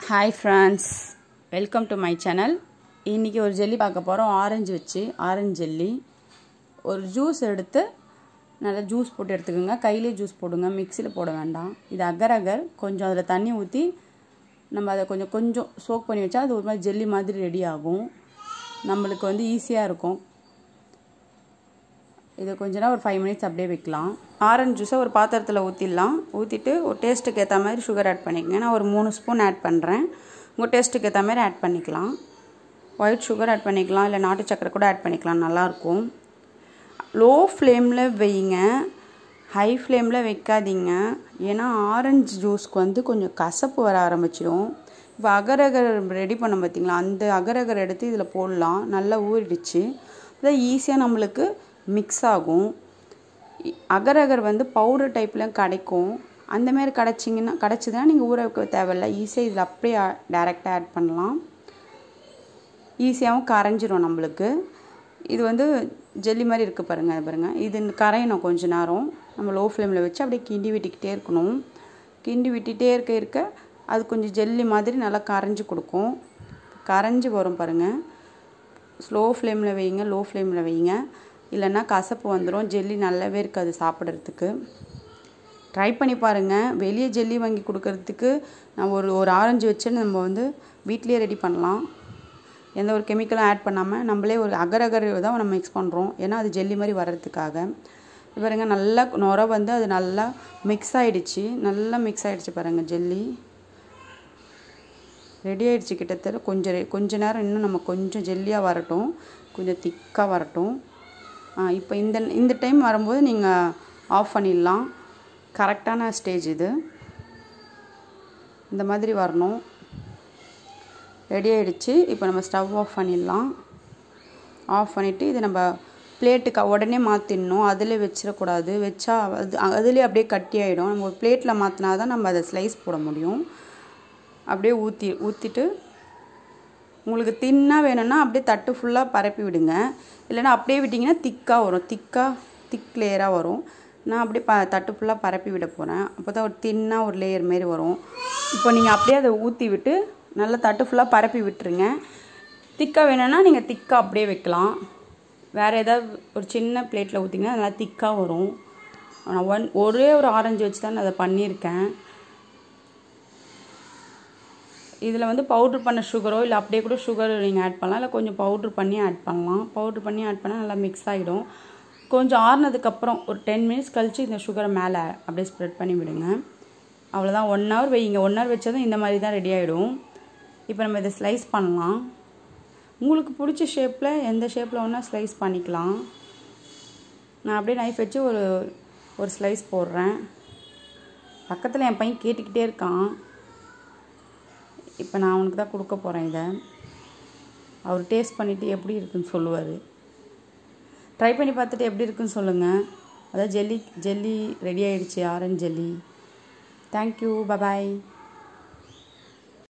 hi friends welcome to my channel இன்றைக்கி ஒரு jelly பார்க்க போகிறோம் ஆரஞ்சு வச்சு ஆரஞ்சு ஜெல்லி ஒரு ஜூஸ் எடுத்து நல்லா ஜூஸ் போட்டு எடுத்துக்கோங்க கையிலே ஜூஸ் போடுங்க மிக்சியில் போட வேண்டாம் இது அகர் அகர் கொஞ்சம் அதில் தண்ணி ஊற்றி நம்ம அதை கொஞ்சம் கொஞ்சம் சோக் பண்ணி வச்சா அது ஒரு மாதிரி ஜெல்லி மாதிரி ரெடி ஆகும் நம்மளுக்கு வந்து ஈஸியாக இருக்கும் இதை கொஞ்ச நேரம் ஒரு ஃபைவ் மினிட்ஸ் அப்படியே வைக்கலாம் ஆரஞ்சு ஜூஸை ஒரு பாத்திரத்தில் ஊற்றிடலாம் ஊற்றிட்டு ஒரு டேஸ்ட்டுக்கு ஏற்ற மாதிரி சுகர் ஆட் பண்ணிக்கங்க நான் ஒரு மூணு ஸ்பூன் ஆட் பண்ணுறேன் உங்கள் டேஸ்ட்டுக்கு ஏற்ற மாதிரி ஆட் பண்ணிக்கலாம் ஒயிட் சுகர் ஆட் பண்ணிக்கலாம் இல்லை நாட்டு சக்கரை கூட ஆட் பண்ணிக்கலாம் நல்லாயிருக்கும் லோ ஃப்ளேமில் வைங்க ஹை ஃப்ளேமில் வைக்காதீங்க ஏன்னா ஆரஞ்சு ஜூஸ்க்கு வந்து கொஞ்சம் கசப்பு வர ஆரம்பிச்சிடும் இப்போ அகரகர் ரெடி பண்ண பார்த்தீங்களா அந்த அகரகர் எடுத்து இதில் போடலாம் நல்லா ஊறிடுச்சு அதான் ஈஸியாக நம்மளுக்கு மிக்ஸ் ஆகும் அகரகர் வந்து பவுடர் டைப்பில் கிடைக்கும் அந்தமாரி கிடச்சிங்கன்னா கிடச்சிதுன்னா நீங்கள் ஊற வைக்க தேவையில்ல ஈஸியாக இதில் அப்படியே டேரெக்டாக ஆட் பண்ணலாம் ஈஸியாகவும் கரைஞ்சிரும் நம்மளுக்கு இது வந்து ஜெல்லி மாதிரி இருக்குது பாருங்கள் பாருங்கள் இது கரையணும் கொஞ்ச நேரம் நம்ம லோ ஃப்ளேமில் வச்சு அப்படியே கிண்டி விட்டுக்கிட்டே இருக்கணும் கிண்டி விட்டுட்டே இருக்க இருக்க அது கொஞ்சம் ஜெல்லி மாதிரி நல்லா கரைஞ்சி கொடுக்கும் கரைஞ்சி வரும் பாருங்கள் ஸ்லோ ஃப்ளேமில் வைங்க லோ ஃப்ளேமில் வைங்க இல்லைன்னா கசப்பு வந்துடும் ஜெல்லி நல்லாவே இருக்காது சாப்பிட்றதுக்கு ட்ரை பண்ணி பாருங்கள் வெளியே ஜெல்லி வாங்கி கொடுக்கறதுக்கு நம்ம ஒரு ஒரு ஆரஞ்சு வச்சு நம்ம வந்து வீட்லேயே ரெடி பண்ணலாம் எந்த ஒரு கெமிக்கலும் ஆட் பண்ணாமல் நம்மளே ஒரு அகர் அகர் தான் நம்ம மிக்ஸ் பண்ணுறோம் ஏன்னா அது ஜெல்லி மாதிரி வர்றதுக்காக பாருங்க நல்லா நுர வந்து அது நல்லா மிக்ஸ் ஆகிடுச்சு நல்லா மிக்ஸ் ஆகிடுச்சு பாருங்கள் ஜெல்லி ரெடி ஆகிடுச்சு கிட்டத்தட்ட கொஞ்சம் கொஞ்ச நேரம் இன்னும் நம்ம கொஞ்சம் ஜெல்லியாக வரட்டும் கொஞ்சம் திக்காக வரட்டும் இப்போ இந்த இந்த டைம் வரும்போது நீங்கள் ஆஃப் பண்ணிடலாம் கரெக்டான ஸ்டேஜ் இது இந்த மாதிரி வரணும் ரெடி ஆகிடுச்சு இப்போ நம்ம ஸ்டவ் ஆஃப் பண்ணிடலாம் ஆஃப் பண்ணிவிட்டு இதை நம்ம பிளேட்டுக்கு உடனே மாற்றிடணும் அதில் வச்சிடக்கூடாது வச்சா அது அதுலேயே அப்படியே கட்டி ஆகிடும் நம்ம ஒரு பிளேட்டில் மாற்றினா தான் நம்ம அதை ஸ்லைஸ் போட முடியும் அப்படியே ஊற்றி ஊற்றிட்டு உங்களுக்கு தின்னாக வேணும்னா அப்படியே தட்டு ஃபுல்லாக பரப்பி விடுங்க இல்லைன்னா அப்படியே விட்டிங்கன்னா திக்காக வரும் திக்காக திக் லேயராக வரும் நான் அப்படியே ப தட்டு ஃபுல்லாக பரப்பி விட போகிறேன் அப்போ தான் ஒரு தின்னாக ஒரு லேயர் மாரி வரும் இப்போ நீங்கள் அப்படியே அதை ஊற்றி விட்டு நல்லா தட்டு ஃபுல்லாக பரப்பி விட்டுருங்க திக்காக வேணும்னா நீங்கள் திக்காக அப்படியே வைக்கலாம் வேறு ஏதாவது ஒரு சின்ன பிளேட்டில் ஊற்றிங்கன்னா நல்லா திக்காக வரும் நான் ஒன் ஒரே ஒரு ஆரஞ்சு வச்சு தான் நான் அதை பண்ணியிருக்கேன் இதில் வந்து பவுட்ரு பண்ண சுகரோ இல்லை அப்படியே கூட சுகர் நீங்கள் ஆட் பண்ணலாம் இல்லை கொஞ்சம் பவுட்ரு பண்ணி ஆட் பண்ணலாம் பவுட்ரு பண்ணி ஆட் பண்ணால் நல்லா மிக்ஸ் ஆகிடும் கொஞ்சம் ஆறுனதுக்கப்புறம் ஒரு டென் மினிட்ஸ் கழித்து இந்த சுகரை மேலே அப்படியே ஸ்ப்ரெட் பண்ணி விடுங்க அவ்வளோதான் ஒன் ஹவர் வைங்க ஒன் ஹவர் வச்சதும் இந்த மாதிரி தான் ரெடி ஆகிடும் இப்போ நம்ம இதை ஸ்லைஸ் பண்ணலாம் உங்களுக்கு பிடிச்ச ஷேப்பில் எந்த ஷேப்பில் வேணால் ஸ்லைஸ் பண்ணிக்கலாம் நான் அப்படியே நைஃப் வச்சு ஒரு ஒரு ஸ்லைஸ் போடுறேன் பக்கத்தில் என் பையன் கேட்டுக்கிட்டே இருக்கான் இப்போ நான் அவனுக்கு தான் கொடுக்க போகிறேன் இதை அவர் டேஸ்ட் பண்ணிவிட்டு எப்படி இருக்குன்னு சொல்லுவார் ட்ரை பண்ணி பார்த்துட்டு எப்படி இருக்குன்னு சொல்லுங்கள் அதான் ஜெல்லி ஜெல்லி ரெடி ஆகிடுச்சு ஆரஞ்சு ஜெல்லி தேங்க்யூ பபாய்